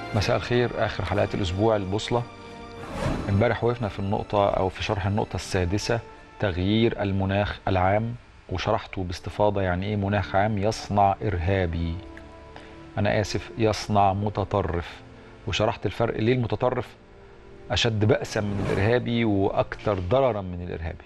مساء الخير اخر حلقات الاسبوع البوصله امبارح وقفنا في النقطه او في شرح النقطه السادسه تغيير المناخ العام وشرحته باستفاضه يعني ايه مناخ عام يصنع ارهابي انا اسف يصنع متطرف وشرحت الفرق ليه المتطرف اشد بأسا من الارهابي واكثر ضررا من الارهابي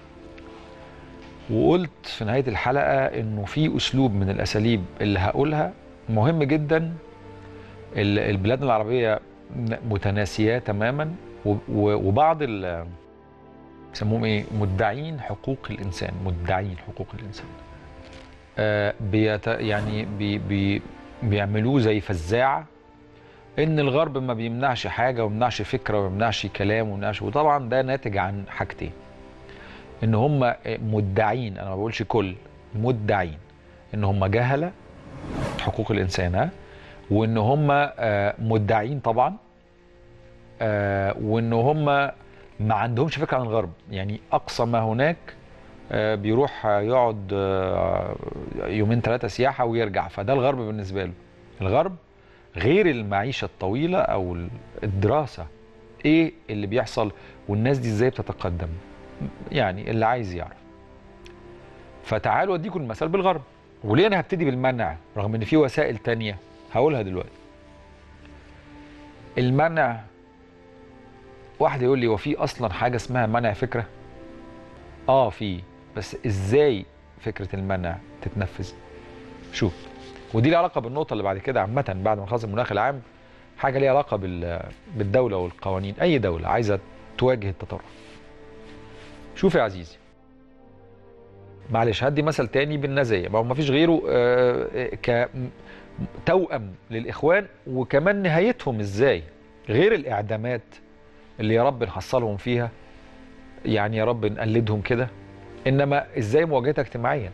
وقلت في نهايه الحلقه انه في اسلوب من الاساليب اللي هقولها مهم جدا ال- البلاد العربيه متناسياه تماما و- و- وبعض ال يسموهم ايه مدعين حقوق الانسان مدعين حقوق الانسان آه بيت يعني بي بي بيعملوه زي فزاعه ان الغرب ما بيمنعش حاجه وما بيمنعش فكره وما بيمنعش كلام وما بيمنعش وطبعا ده ناتج عن حاجتين ان هم مدعين انا ما بقولش كل مدعين ان هم جهله حقوق الانسان ها وان هم آه، مدعين طبعا آه، وان هم ما عندهمش فكره عن الغرب يعني اقصى ما هناك آه، بيروح آه، يقعد آه، يومين ثلاثه سياحه ويرجع فده الغرب بالنسبه له الغرب غير المعيشه الطويله او الدراسه ايه اللي بيحصل والناس دي ازاي بتتقدم يعني اللي عايز يعرف فتعالوا اديكم المثال بالغرب وليه انا هبتدي بالمنع رغم ان في وسائل تانية هقولها دلوقتي المنع واحد يقول لي هو في اصلا حاجه اسمها منع فكره اه في بس ازاي فكره المنع تتنفذ شوف ودي ليها علاقه بالنقطه اللي بعد كده عامه بعد ما نخلص المناخ العام حاجه ليها علاقه بال بالدوله والقوانين اي دوله عايزه تواجه التطرف شوف يا عزيزي معلش هدي مثل تاني بالنازيه ما هو ما فيش غيره آه، ك توأم للإخوان وكمان نهايتهم إزاي غير الإعدامات اللي يا رب نحصلهم فيها يعني يا رب نقلدهم كده إنما إزاي مواجهتها اجتماعيا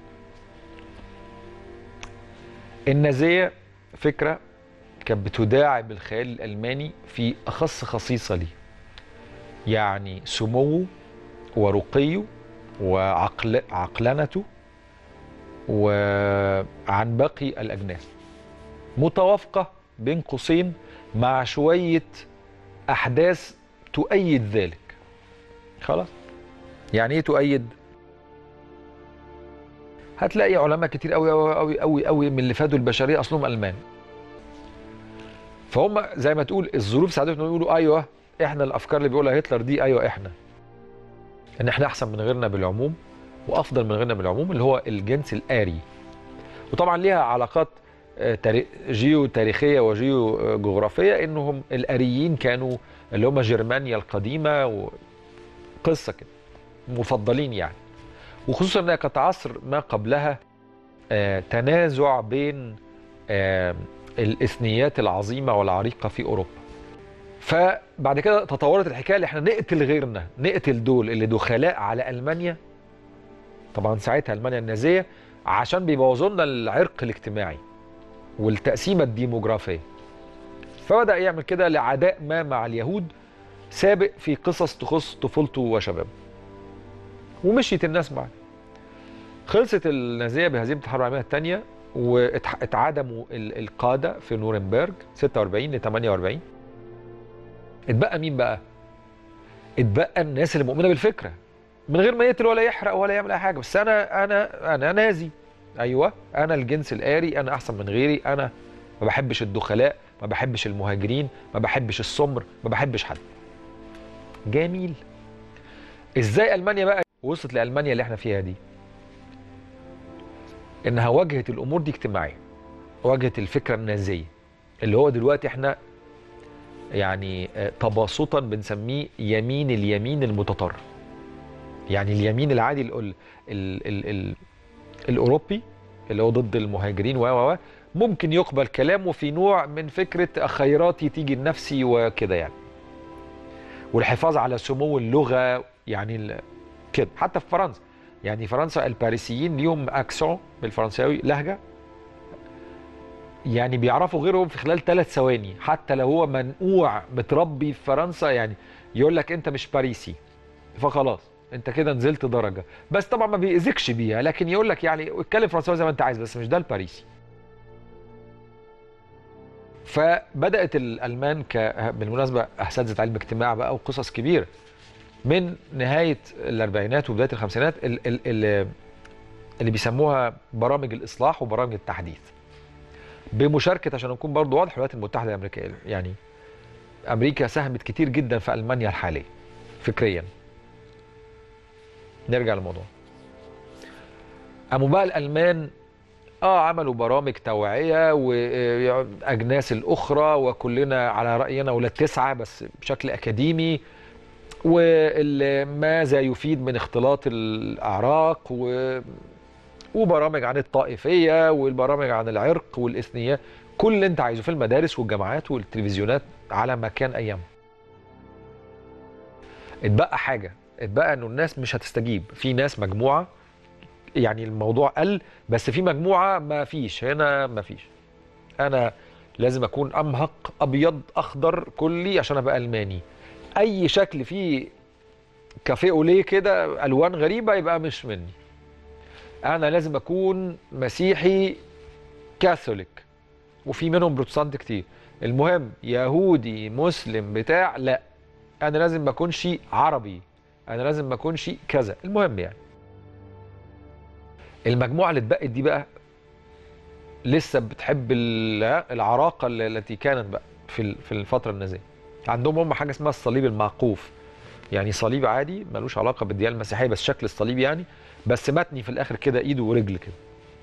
النازية فكرة كانت بتداعب الخيال الألماني في أخص خصيصة ليه يعني سموه ورقيه وعقل عقلنته وعن باقي الأجناس متوافقة بين قوسين مع شوية أحداث تؤيد ذلك خلاص يعني إيه تؤيد هتلاقي علماء كتير قوي قوي قوي قوي قوي من اللي فادوا البشرية أصلهم ألمان فهم زي ما تقول الظروف ساعدتهم يقولوا أيوه إحنا الأفكار اللي بيقولها هتلر دي أيوه إحنا إن إحنا أحسن من غيرنا بالعموم وأفضل من غيرنا بالعموم اللي هو الجنس الآري وطبعا ليها علاقات آه، تاري- جيو تاريخيه وجيو آه، جغرافيه انهم الاريين كانوا اللي هم جرمانيا القديمه وقصه كده مفضلين يعني وخصوصا انها كانت عصر ما قبلها آه، تنازع بين آه، الاثنيات العظيمه والعريقه في اوروبا فبعد كده تطورت الحكايه اللي احنا نقتل غيرنا نقتل دول اللي دخلاء على المانيا طبعا ساعتها المانيا النازيه عشان بيبوظوا لنا العرق الاجتماعي والتقسيمه الديموغرافيه فبدا يعمل كده لعداء ما مع اليهود سابق في قصص تخص طفولته وشبابه ومشيت الناس معاه خلصت النازيه بهزيمه الحرب العالميه الثانيه واتعدموا ال- القاده في نورنبرج 46 ل 48 اتبقى مين بقى؟ اتبقى الناس اللي مؤمنه بالفكره من غير ما يقتل ولا يحرق ولا يعمل اي حاجه بس انا انا انا نازي ايوه انا الجنس الآري انا احسن من غيري انا ما بحبش الدخلاء ما بحبش المهاجرين ما بحبش السمر ما بحبش حد جميل ازاي المانيا بقى وصلت لالمانيا اللي احنا فيها دي انها واجهت الامور دي اجتماعيا واجهت الفكره النازيه اللي هو دلوقتي احنا يعني آه، تباسطا بنسميه يمين اليمين المتطرف يعني اليمين العادي ال ال ال ال ال الاوروبي اللي هو ضد المهاجرين و و و ممكن يقبل كلامه في نوع من فكره خيراتي تيجي لنفسي وكده يعني والحفاظ على سمو اللغه يعني ال- كده حتى في فرنسا يعني فرنسا الباريسيين ليهم اكسون بالفرنساوي لهجه يعني بيعرفوا غيرهم في خلال ثلاث ثواني حتى لو هو منقوع متربي في فرنسا يعني يقول لك انت مش باريسي فخلاص انت كده نزلت درجه بس طبعا ما بيأذكش بيها لكن يقول لك يعني اتكلم فرنساوي زي ما انت عايز بس مش ده الباريسي فبدات الالمان ك بالمناسبه اساتذه علم اجتماع بقى وقصص كبيره من نهايه الاربعينات وبدايه الخمسينات ال- ال- ال- اللي بيسموها برامج الاصلاح وبرامج التحديث بمشاركه عشان نكون برضو واضح الولايات المتحده الامريكيه يعني امريكا ساهمت كتير جدا في المانيا الحاليه فكريا نرجع للموضوع قاموا بقى الالمان اه عملوا برامج توعيه واجناس الاخرى وكلنا على راينا ولاد تسعه بس بشكل اكاديمي وماذا يفيد من اختلاط الاعراق و وبرامج عن الطائفيه والبرامج عن العرق والاثنياء كل اللي انت عايزه في المدارس والجامعات والتلفزيونات على ما كان ايام اتبقى حاجه اتبقى انه الناس مش هتستجيب في ناس مجموعه يعني الموضوع قل بس في مجموعه ما فيش هنا ما فيش انا لازم اكون امهق ابيض اخضر كلي عشان ابقى الماني اي شكل فيه كافيه اوليه كده الوان غريبه يبقى مش مني انا لازم اكون مسيحي كاثوليك وفي منهم بروتستانت كتير المهم يهودي مسلم بتاع لا انا لازم ما اكونش عربي انا لازم ما اكونش كذا المهم يعني المجموعه اللي اتبقت دي بقى لسه بتحب ال- العراقه ال- التي كانت بقى في ال- في الفتره النازيه عندهم هم حاجه اسمها الصليب المعقوف يعني صليب عادي ملوش علاقه بالديانه المسيحيه بس شكل الصليب يعني بس متني في الاخر كده ايده ورجل كده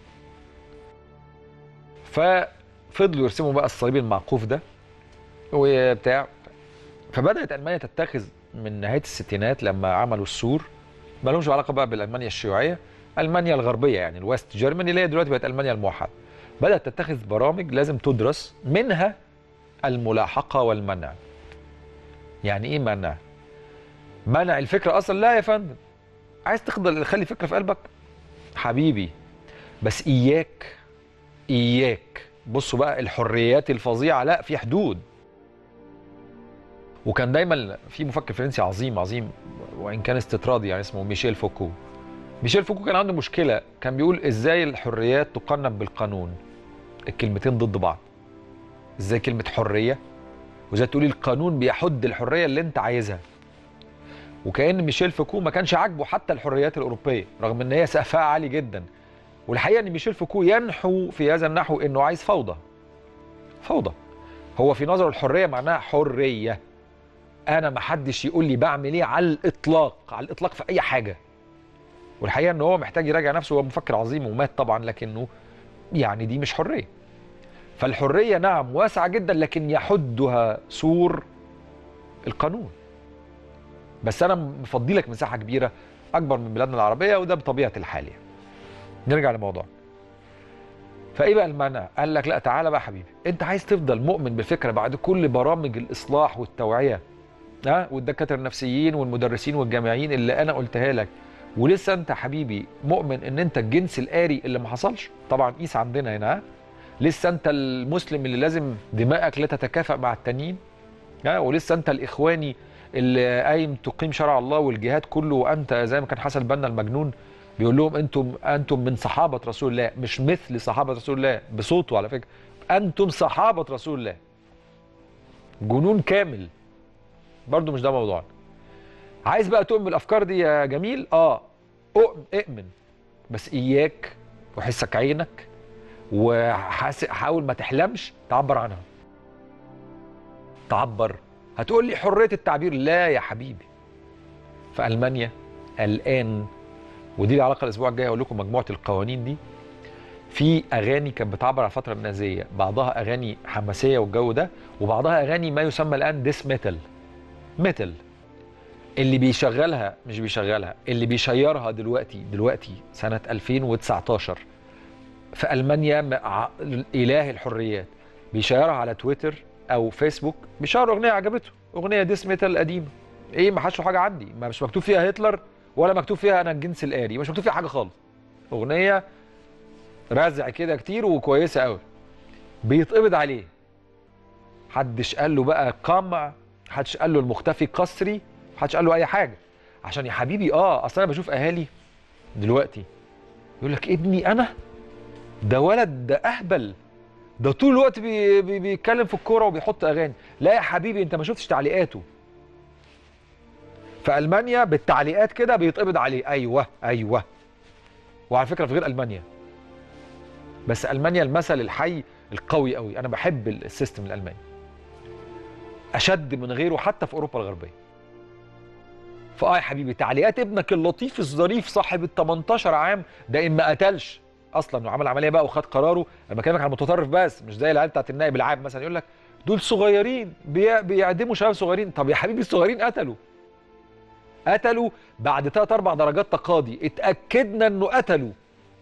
ففضلوا يرسموا بقى الصليب المعقوف ده وبتاع فبدات المانيا تتخذ من نهايه الستينات لما عملوا السور ما لهمش علاقه بقى بالالمانيا الشيوعيه المانيا الغربيه يعني الويست جيرماني اللي هي دلوقتي بقت المانيا الموحده بدات تتخذ برامج لازم تدرس منها الملاحقه والمنع يعني ايه منع منع الفكره اصلا لا يا فندم عايز تخضل خلي فكره في قلبك حبيبي بس اياك اياك بصوا بقى الحريات الفظيعه لا في حدود وكان دايما في مفكر فرنسي عظيم عظيم وان كان استطرادي يعني اسمه ميشيل فوكو ميشيل فوكو كان عنده مشكله كان بيقول ازاي الحريات تقنن بالقانون الكلمتين ضد بعض ازاي كلمه حريه وازاي تقولي القانون بيحد الحريه اللي انت عايزها وكان ميشيل فوكو ما كانش عاجبه حتى الحريات الاوروبيه رغم ان هي سقفها عالي جدا والحقيقه ان ميشيل فوكو ينحو في هذا النحو انه عايز فوضى فوضى هو في نظره الحريه معناها حريه انا ما حدش يقول لي بعمل ايه على الاطلاق على الاطلاق في اي حاجه والحقيقه ان هو محتاج يراجع نفسه هو مفكر عظيم ومات طبعا لكنه يعني دي مش حريه فالحريه نعم واسعه جدا لكن يحدها سور القانون بس انا مفضي لك مساحه كبيره اكبر من بلادنا العربيه وده بطبيعه الحال يعني. نرجع لموضوع فايه بقى المنع قال لك لا تعالى بقى حبيبي انت عايز تفضل مؤمن بالفكره بعد كل برامج الاصلاح والتوعيه ها والدكاتره النفسيين والمدرسين والجامعيين اللي انا قلتها لك ولسه انت حبيبي مؤمن ان انت الجنس الآري اللي ما حصلش طبعا قيس عندنا هنا ها؟ لسه انت المسلم اللي لازم دماءك لا تتكافئ مع التانيين ها ولسه انت الاخواني اللي قايم تقيم شرع الله والجهاد كله وانت زي ما كان حسن البنا المجنون بيقول لهم انتم انتم من صحابه رسول الله مش مثل صحابه رسول الله بصوته على فكره انتم صحابه رسول الله جنون كامل برضو مش ده موضوعنا عايز بقى تؤمن بالافكار دي يا جميل اه اؤمن اؤمن بس اياك وحسك عينك وحاول ما تحلمش تعبر عنها تعبر هتقول لي حريه التعبير لا يا حبيبي في المانيا الان ودي لها علاقه الاسبوع الجاي اقول لكم مجموعه القوانين دي في اغاني كانت بتعبر عن الفتره النازيه بعضها اغاني حماسيه والجو ده وبعضها اغاني ما يسمى الان ديس ميتال ميتال اللي بيشغلها مش بيشغلها اللي بيشيرها دلوقتي دلوقتي سنه 2019 في المانيا مع اله الحريات بيشيرها على تويتر او فيسبوك بيشير اغنيه عجبته اغنيه ديس ميتال قديمه ايه ما حدش له حاجه عندي ما مش مكتوب فيها هتلر ولا مكتوب فيها انا الجنس الآري مش مكتوب فيها حاجه خالص اغنيه رزع كده كتير وكويسه قوي بيتقبض عليه حدش قال له بقى قمع حدش قال له المختفي قسري حدش قال له اي حاجه عشان يا حبيبي اه اصل انا بشوف اهالي دلوقتي يقول لك ابني انا ده ولد ده اهبل ده طول الوقت بي بي بيتكلم في الكوره وبيحط اغاني لا يا حبيبي انت ما شفتش تعليقاته في المانيا بالتعليقات كده بيتقبض عليه ايوه ايوه وعلى فكره في غير المانيا بس المانيا المثل الحي القوي قوي انا بحب السيستم الالماني اشد من غيره حتى في اوروبا الغربيه فاه يا حبيبي تعليقات ابنك اللطيف الظريف صاحب ال 18 عام ده ان ما قتلش اصلا وعمل عمليه بقى وخد قراره انا بكلمك على المتطرف بس مش زي العيال بتاعت النائب العام مثلا يقول لك دول صغيرين بي... بيعدموا شباب صغيرين طب يا حبيبي الصغيرين قتلوا قتلوا بعد ثلاث اربع درجات تقاضي اتاكدنا انه قتلوا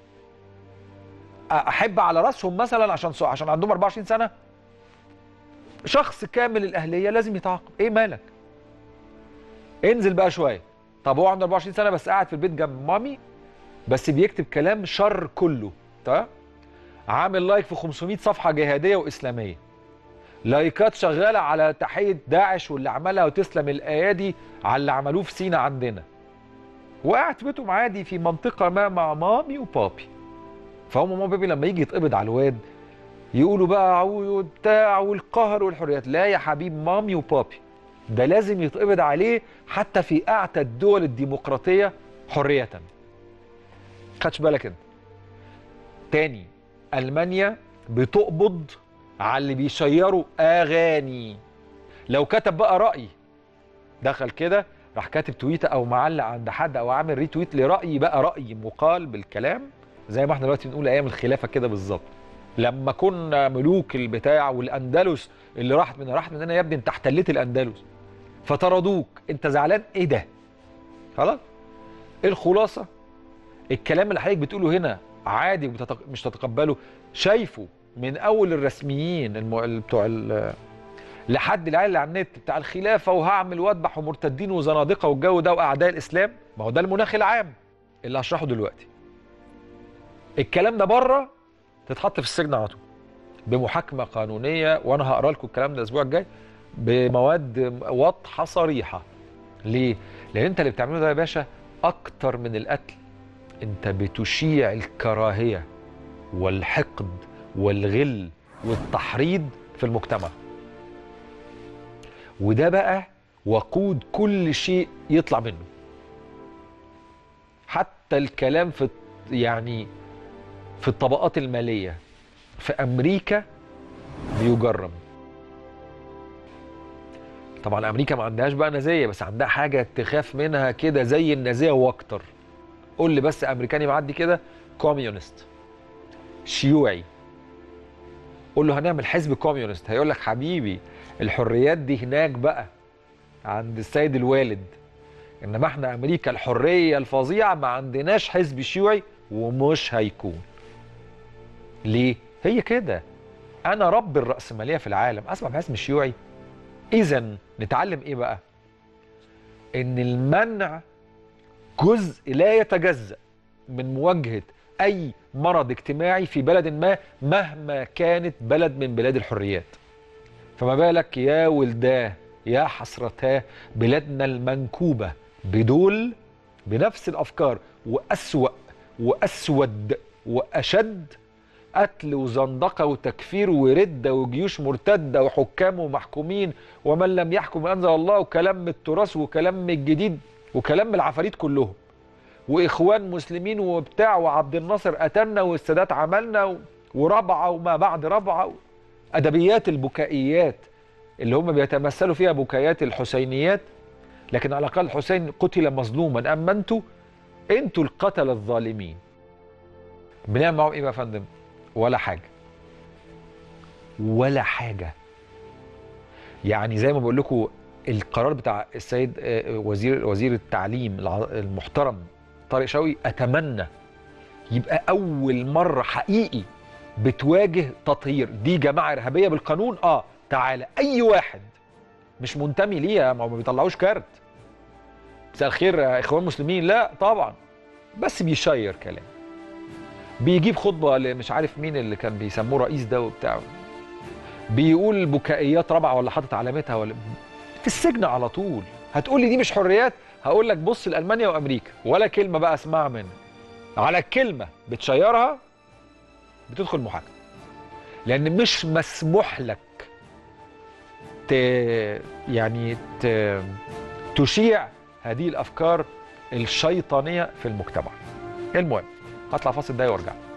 احب على راسهم مثلا عشان عشان عندهم 24 سنه شخص كامل الاهليه لازم يتعاقب ايه مالك انزل بقى شويه طب هو عنده 24 سنه بس قاعد في البيت جنب مامي بس بيكتب كلام شر كله تمام عامل لايك في 500 صفحه جهاديه واسلاميه لايكات شغاله على تحيه داعش واللي عملها وتسلم الايادي على اللي عملوه في سينا عندنا وقاعد في بيتهم عادي في منطقه ما مع مامي وبابي فهم ماما وبابي لما يجي يتقبض على الواد يقولوا بقى وبتاع والقهر والحريات لا يا حبيب مامي وبابي ده لازم يتقبض عليه حتى في اعتى الدول الديمقراطيه حريه خدش بالك انت تاني المانيا بتقبض على اللي بيشيروا اغاني لو كتب بقى راي دخل كده راح كاتب تويته او معلق عند حد او عامل ريتويت لراي بقى راي مقال بالكلام زي ما احنا دلوقتي بنقول ايام الخلافه كده بالظبط لما كنا ملوك البتاع والاندلس اللي راحت من راحت مننا يا ابني انت احتليت الاندلس فطردوك انت زعلان ايه ده خلاص الخلاصه الكلام اللي حضرتك بتقوله هنا عادي وبتتق... مش تتقبله شايفه من اول الرسميين الم... بتوع ال... لحد العيال اللي على النت بتاع الخلافه وهعمل واذبح ومرتدين وزنادقه والجو ده واعداء الاسلام ما هو ده المناخ العام اللي هشرحه دلوقتي الكلام ده بره تتحط في السجن على طول بمحاكمه قانونيه وانا هقرا لكم الكلام ده الاسبوع الجاي بمواد واضحه صريحه ليه؟ لان انت اللي بتعمله ده يا باشا اكتر من القتل انت بتشيع الكراهيه والحقد والغل والتحريض في المجتمع وده بقى وقود كل شيء يطلع منه حتى الكلام في يعني في الطبقات الماليه في امريكا بيجرم طبعا امريكا ما عندهاش بقى نازيه بس عندها حاجه تخاف منها كده زي النازيه واكتر قول لي بس امريكاني معدي كده كوميونست شيوعي قول له هنعمل حزب كوميونست هيقول لك حبيبي الحريات دي هناك بقى عند السيد الوالد انما احنا امريكا الحريه الفظيعه ما عندناش حزب شيوعي ومش هيكون ليه هي كده انا رب الراسماليه في العالم اسمع بحزب الشيوعي اذا نتعلم ايه بقى ان المنع جزء لا يتجزا من مواجهه اي مرض اجتماعي في بلد ما مهما كانت بلد من بلاد الحريات فما بالك يا ولداه يا حسرتاه بلادنا المنكوبه بدول بنفس الافكار واسوا واسود واشد قتل وزندقه وتكفير ورده وجيوش مرتده وحكام ومحكومين ومن لم يحكم انزل الله وكلام من التراث وكلام من الجديد وكلام من العفاريت كلهم واخوان مسلمين وبتاع وعبد الناصر قتلنا والسادات عملنا وربعه وما بعد ربعه ادبيات البكائيات اللي هم بيتمثلوا فيها بكايات الحسينيات لكن على الاقل الحسين قتل مظلوما اما انتوا انتوا القتله الظالمين بنعمل معاهم ايه بقى يا فندم ولا حاجه ولا حاجه يعني زي ما بقول لكم القرار بتاع السيد وزير وزير التعليم المحترم طارق شوقي اتمنى يبقى اول مره حقيقي بتواجه تطهير دي جماعه ارهابيه بالقانون اه تعالى اي واحد مش منتمي ليها ما بيطلعوش كارت مساء الخير اخوان مسلمين لا طبعا بس بيشير كلام بيجيب خطبه مش عارف مين اللي كان بيسموه رئيس ده وبتاع بيقول بكائيات رابعه ولا حاطط علامتها ولا في السجن على طول هتقول لي دي مش حريات هقول لك بص لالمانيا وامريكا ولا كلمه بقى اسمعها منها على الكلمه بتشيرها بتدخل محاكمه لان مش مسموح لك ت يعني ت تشيع هذه الافكار الشيطانيه في المجتمع المهم هطلع فاصل ده وارجع